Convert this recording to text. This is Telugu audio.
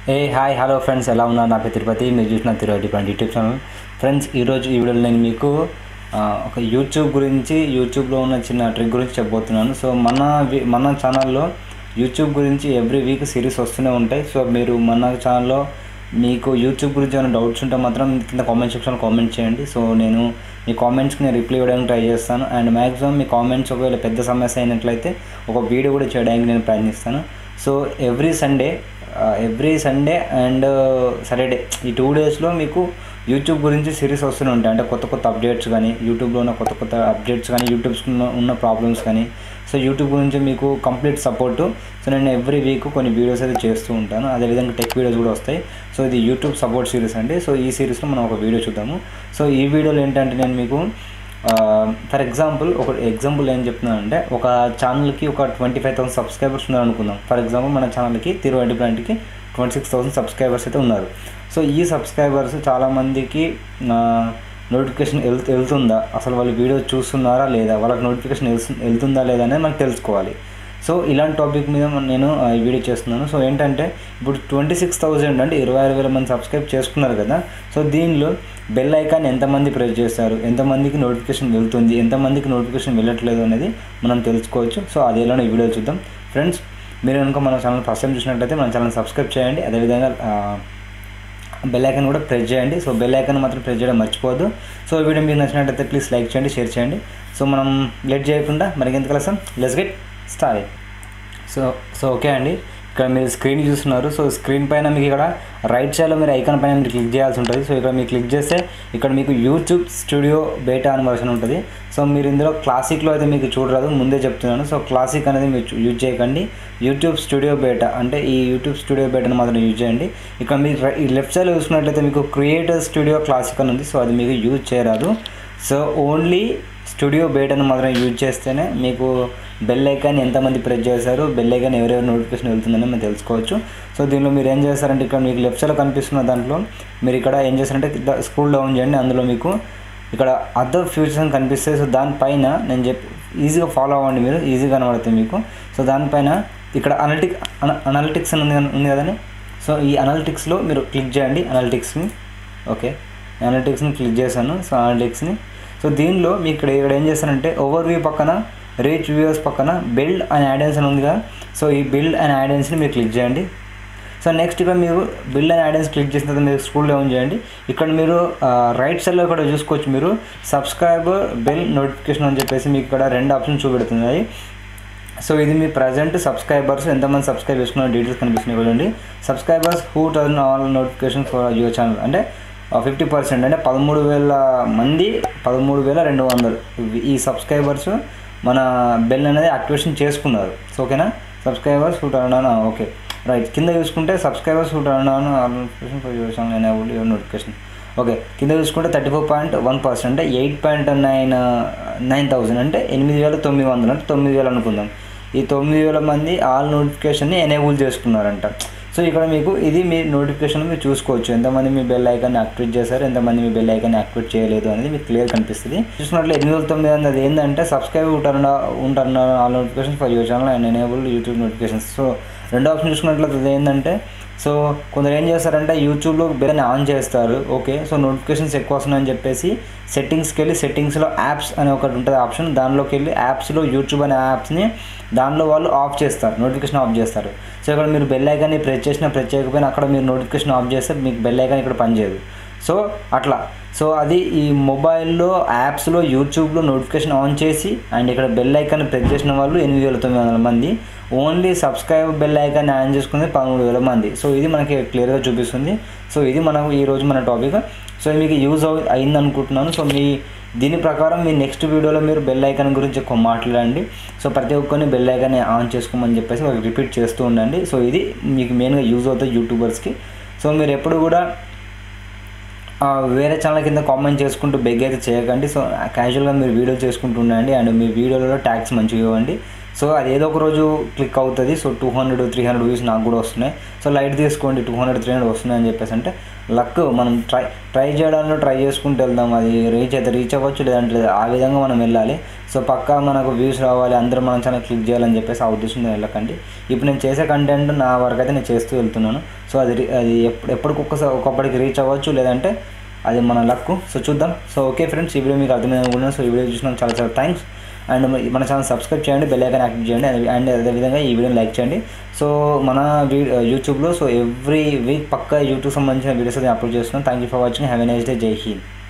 ఏ హాయ్ హలో ఫ్రెండ్స్ ఎలా ఉన్నారు నా పేరు తిరుపతి మీరు చూసిన Tirupati point YouTube channel friends ఈరోజు ఈ వీడియోలో నేను మీకు ఆ, ఒక యూట్యూబ్ గురించి యూట్యూబ్లో ఉన్న చిన్న ట్రిక్ గురించి చెప్పబోతున్నాను సో మన వి- మన ఛానల్లో యూట్యూబ్ గురించి ఎవ్రీ వీక్ సిరీస్ వస్తూనే ఉంటాయి సో మీరు మన ఛానల్లో మీకు యూట్యూబ్ గురించి ఏమైనా డౌట్స్ ఉంటే మాత్రం కింద కామెంట్ సెక్షన్లో కామెంట్ చేయండి సో నేను మీ కామెంట్స్కి నేను రిప్లై ఇవ్వడానికి ట్రై చేస్తాను అండ్ మ్యాక్సిమం మీ కామెంట్స్ ఒకవేళ పెద్ద సమస్య అయినట్లయితే ఒక వీడియో కూడా చేయడానికి నేను ప్రయత్నిస్తాను so every Sunday every Sunday and Saturday ఈ టూ డేస్లో మీకు యూట్యూబ్ గురించి సిరీస్ వస్తూనే ఉంటాయి అంటే కొత్త కొత్త అప్డేట్స్ కానీ యూట్యూబ్లో ఉన్న కొత్త కొత్త అప్డేట్స్ కానీ యూట్యూబ్స్ ఉన్న ప్రాబ్లమ్స్ కానీ సో యూట్యూబ్ గురించి మీకు కంప్లీట్ సపోర్టు సో నేను ఎవ్రీ వీక్ కొన్ని వీడియోస్ అయితే చేస్తూ ఉంటాను అదేవిధంగా టెక్ వీడియోస్ కూడా వస్తాయి సో ఇది యూట్యూబ్ సపోర్ట్ సిరీస్ అండి సో ఈ సిరీస్లో మనం ఒక వీడియో చూద్దాము సో ఈ వీడియోలో ఏంటంటే నేను మీకు ఫర్ ఎగ్జాంపుల్ ఒక ఎగ్జాంపుల్ ఏం చెప్తున్నానంటే ఒక ఛానల్కి ఒక ట్వంటీ ఫైవ్ థౌసండ్ సబ్స్క్రైబర్స్ ఉన్నారు అనుకుందాం ఫర్ ఎగ్జాంపుల్ మన ఛానల్కి తిరువటి బ్రాండ్కి ట్వంటీ సిక్స్ థౌసండ్ సబ్స్క్రైబర్స్ అయితే ఉన్నారు సో ఈ సబ్స్క్రైబర్స్ చాలామందికి నోటిఫికేషన్ వెళ్తు వెళ్తుందా అసలు వాళ్ళు వీడియో చూస్తున్నారా లేదా వాళ్ళకి నోటిఫికేషన్ వెళ్తు వెళ్తుందా లేదా అనేది మనకు తెలుసుకోవాలి సో ఇలాంటి టాపిక్ మీద మన- నేను ఆ, ఈ వీడియో చేస్తున్నాను సో ఏంటంటే ఇప్పుడు ట్వంటీ సిక్స్ థౌజండ్ అంటే ఇరవై ఆరు వేల మంది సబ్స్క్రైబ్ చేసుకున్నారు కదా సో దీనిలో బెల్ ఐకాన్ ఎంతమంది ప్రెస్ చేస్తారు ఎంతమందికి నోటిఫికేషన్ వెళ్తుంది ఎంతమందికి నోటిఫికేషన్ వెళ్ళట్లేదు అనేది మనం తెలుసుకోవచ్చు సో అది ఎలానో ఈ వీడియో చూద్దాం ఫ్రెండ్స్ మీరు కనుక మన ఛానల్ ఫస్ట్ టైం చూసినట్లయితే మన ఛానల్ సబ్స్క్రైబ్ చేయండి అదేవిధంగా ఆ, బెల్ ఐకాన్ కూడా ప్రెస్ చేయండి సో బెల్ ఐకాన్ మాత్రం ప్రెస్ చేయడం మర్చిపోవద్దు సో ఈ వీడియో మీకు నచ్చినట్లయితే ప్లీజ్ లైక్ చేయండి షేర్ చేయండి సో మనం లేట్ చేయకుండా మరి ఎంత కలసం let's get start so so okay అండి ఇక్కడ మీరు స్క్రీన్ చూస్తున్నారు సో స్క్రీన్ పైన మీకు ఇక్కడ రైట్ సైడ్లో మీరు ఐకాన్ పైన మీరు క్లిక్ చేయాల్సి ఉంటుంది సో ఇక్కడ మీరు క్లిక్ చేస్తే ఇక్కడ మీకు యూట్యూబ్ స్టూడియో బేటా అని వర్షన్ ఉంటుంది సో మీరు ఇందులో క్లాసిక్లో అయితే మీకు చూడరాదు ముందే చెప్తున్నాను సో క్లాసిక్ అనేది మీరు చూ- యూజ్ చేయకండి యూట్యూబ్ స్టూడియో బేటా అంటే ఈ యూట్యూబ్ స్టూడియో బేటాను మాత్రం యూజ్ చేయండి ఇక్కడ మీరు రై- ఈ లెఫ్ట్ సైడ్లో చూసుకున్నట్లయితే మీకు క్రియేటర్ స్టూడియో క్లాసిక్ అని ఉంది సో అది మీకు యూజ్ చేయరాదు సో ఓన్లీ స్టూడియో బేటాను మాత్రం యూజ్ చేస్తేనే మీకు బెల్ ఐకాన్ ఎంతమంది ప్రెస్ చేశారు బెల్ ఐకాన్ ఎవరెవరు నోటిఫికేషన్ వెళ్తుందని మేము తెలుసుకోవచ్చు సో దీనిలో మీరు ఏం చేస్తారంటే ఇక్కడ మీకు లెఫ్ట్ సైడ్లో కనిపిస్తున్న దాంట్లో మీరు ఇక్కడ ఏం చేస్తారంటే స్క్రూల్ డౌన్ చేయండి అందులో మీకు ఇక్కడ అదర్ ఫ్యూచర్స్ అని కనిపిస్తాయి సో దానిపైన నేను చెప్పి ఈజీగా ఫాలో అవ్వండి మీరు ఈజీగా కనబడుతుంది మీకు సో దానిపైన ఇక్కడ అనలిటిక్ అనలిటిక్స్ అని ఉంది కదా- ఉంది కదండి సో ఈ అనలిటిక్స్లో మీరు క్లిక్ చేయండి అనలిటిక్స్ని ఓకే అనలిటిక్స్ని క్లిక్ చేశాను సో అనలిటిక్స్ని సో దీనిలో మీకు ఇక్కడ ఇక్కడ ఏం చేస్తారంటే ఓవర్ వ్యూ పక్కన రీచ్ వ్యూవర్స్ పక్కన బిల్డ్ అండ్ యాడెన్స్ అని ఉంది కదా సో ఈ బిల్డ్ అండ్ యాడెన్స్ని మీరు క్లిక్ చేయండి సో నెక్స్ట్ ఇక్కడ మీరు బిల్డ్ అండ్ యాడెన్స్ క్లిక్ చేసిన తర్వాత మీరు స్కూల్ డౌన్ చేయండి ఇక్కడ మీరు రైట్ సైడ్లో ఇక్కడ చూసుకోవచ్చు మీరు సబ్స్క్రైబర్ బెల్ నోటిఫికేషన్ అని చెప్పేసి మీకు ఇక్కడ రెండు ఆప్షన్స్ చూపెడుతున్నాయి సో ఇది మీ ప్రజెంట్ సబ్స్క్రైబర్స్ ఎంతమంది సబ్స్క్రైబ్ చేసుకున్న డీటెయిల్స్ కనిపిస్తున్నాయి చూడండి subscribers who turn all notification for your channel అంటే ఫిఫ్టీ పర్సెంట్ అంటే పదమూడు వేల మంది పదమూడు వేల రెండు వందలు ఇవి- ఈ సబ్స్క్రైబర్స్ మన బెల్ అనేది యాక్టివేషన్ చేసుకున్నారు సో ఓకేనా subscribers who turn on okay right కింద చూసుకుంటే subscribers who turn on all notification for your channel enable your notification okay కింద చూసుకుంటే thirty four point one percent అంటే eight point nine nine thousand అంటే ఎనిమిది వేల తొమ్మిది వందలు అంటే తొమ్మిది వేలు అనుకుందాం ఈ తొమ్మిది వేల మంది ఆల్ నోటిఫికేషన్ని ఎనేబుల్ చేసుకున్నారంట సో ఇక్కడ మీకు ఇది మీ నోటిఫికేషన్ మీరు చూసుకోవచ్చు ఎంతమంది మీ బెల్ ఐకాన్ యాక్టివేట్ చేశారు ఎంతమంది మీ బెల్ ఐకాన్ యాక్టివేట్ చేయలేదు అనేది మీకు క్లియర్ కనిపిస్తుంది చూసినట్లు ఎనిమిది వేల తొమ్మిది వందలు అది ఏంటంటే సబ్స్క్రైబ్ ఉంటారు ఉంటారు all notification for your channel and enable YouTube notifications so రెండో ఆప్షన్ చూసుకున్నట్లయితే అది ఏంటంటే సో కొందరు ఏం చేస్తారంటే యూట్యూబ్లో బెల్ని ఆన్ చేస్తారు ఓకే సో నోటిఫికేషన్స్ ఎక్కువ వస్తున్నాయని చెప్పేసి సెట్టింగ్స్కి వెళ్ళి సెట్టింగ్స్లో యాప్స్ అనే ఒకటి ఉంటుంది ఆప్షన్ దానిలోకి వెళ్ళి యాప్స్లో యూట్యూబ్ అనే యాప్స్ని దానిలో వాళ్ళు ఆఫ్ చేస్తారు నోటిఫికేషన్ ఆఫ్ చేస్తారు సో ఇక్కడ మీరు బెల్ ఐకాన్ని ప్రెస్ చేసినా ప్రెస్ చేయకపోయినా అక్కడ మీరు నోటిఫికేషన్ ఆఫ్ చేస్తే మీకు బెల్ ఐకాన్ ఇక్కడ పనిచేయదు సో అట్లా సో అది ఈ మొబైల్లో యాప్స్లో యూట్యూబ్లో నోటిఫికేషన్ ఆన్ చేసి అండ్ ఇక్కడ బెల్ ఐకాన్ ప్రెస్ చేసిన వాళ్ళు ఎనిమిది వేల తొమ్మిది వందల మంది only subscribe bell icon on చేసుకునేది పదమూడు వేల మంది సో ఇది మనకి క్లియర్గా చూపిస్తుంది సో ఇది మనకు ఈరోజు మన టాపిక్ సో ఇది మీకు యూజ్ అవు అయింది అనుకుంటున్నాను సో మీ దీని ప్రకారం మీ నెక్స్ట్ వీడియోలో మీరు బెల్ ఐకాన్ గురించి ఎక్కువ మాట్లాడండి సో ప్రతి ఒక్కరిని బెల్ ఐకాన్ ఆన్ చేసుకోమని చెప్పేసి వాళ్ళకి రిపీట్ చేస్తూ ఉండండి సో ఇది మీకు మెయిన్గా యూజ్ అవుతుంది యూట్యూబర్స్కి సో మీరు ఎప్పుడు కూడా ఆ, వేరే ఛానల్ కింద కామెంట్ చేసుకుంటూ బెగ్ అయితే చేయకండి సో క్యాజువల్గా మీరు వీడియో చేసుకుంటూ ఉండండి అండ్ మీ వీడియోలలో ట్యాగ్స్ మంచిగా ఇవ్వండి సో అది ఏదో ఒక రోజు క్లిక్ అవుతుంది so two hundred three hundred views నాకు కూడా వస్తున్నాయి సో లైట్ తీసుకోండి టూ హండ్రెడ్ త్రీ హండ్రెడ్ వస్తున్నాయి అని చెప్పేసి అంటే లక్ మనం ట్రై ట్రై చేయడంలో ట్రై చేసుకుంటూ వెళ్దాం అది రీచ్ అయితే రీచ్ అవ్వచ్చు లేదంటే లేదు ఆ విధంగా మనం వెళ్ళాలి సో పక్కా మనకు వ్యూస్ రావాలి అందరూ మన ఛానల్ క్లిక్ చేయాలని చెప్పేసి ఆ ఉద్దేశంతో వెళ్ళకండి ఇప్పుడు నేను చేసే కంటెంట్ నా వరకు అయితే నేను చేస్తూ వెళ్తున్నాను సో అది రి- అది ఎప్పుడు ఎప్పటికొకసారి ఒకప్పటికి రీచ్ అవ్వచ్చు లేదంటే అది మన లక్ సో చూద్దాం సో ఓకే ఫ్రెండ్స్ ఈ వీడియో మీకు అర్థమైంది అనుకుంటున్నాను సో ఈ వీడియో చూసినందుకు చాలా చాలా థ్యాంక్స్ అండ్ మన ఛానల్ సబ్స్క్రైబ్ చేయండి బెల్ ఐకాన్ యాక్టివ్ చేయండి అండ్- అండ్ అదేవిధంగా ఈ వీడియోని లైక్ చేయండి సో మన వీ యూట్యూబ్లో సో ఎవ్రీ వీక్ పక్కా యూట్యూబ్ సంబంధించిన వీడియోస్ అయితే అప్లోడ్ చేస్తున్నాను thank you for watching have a nice day Jai Hind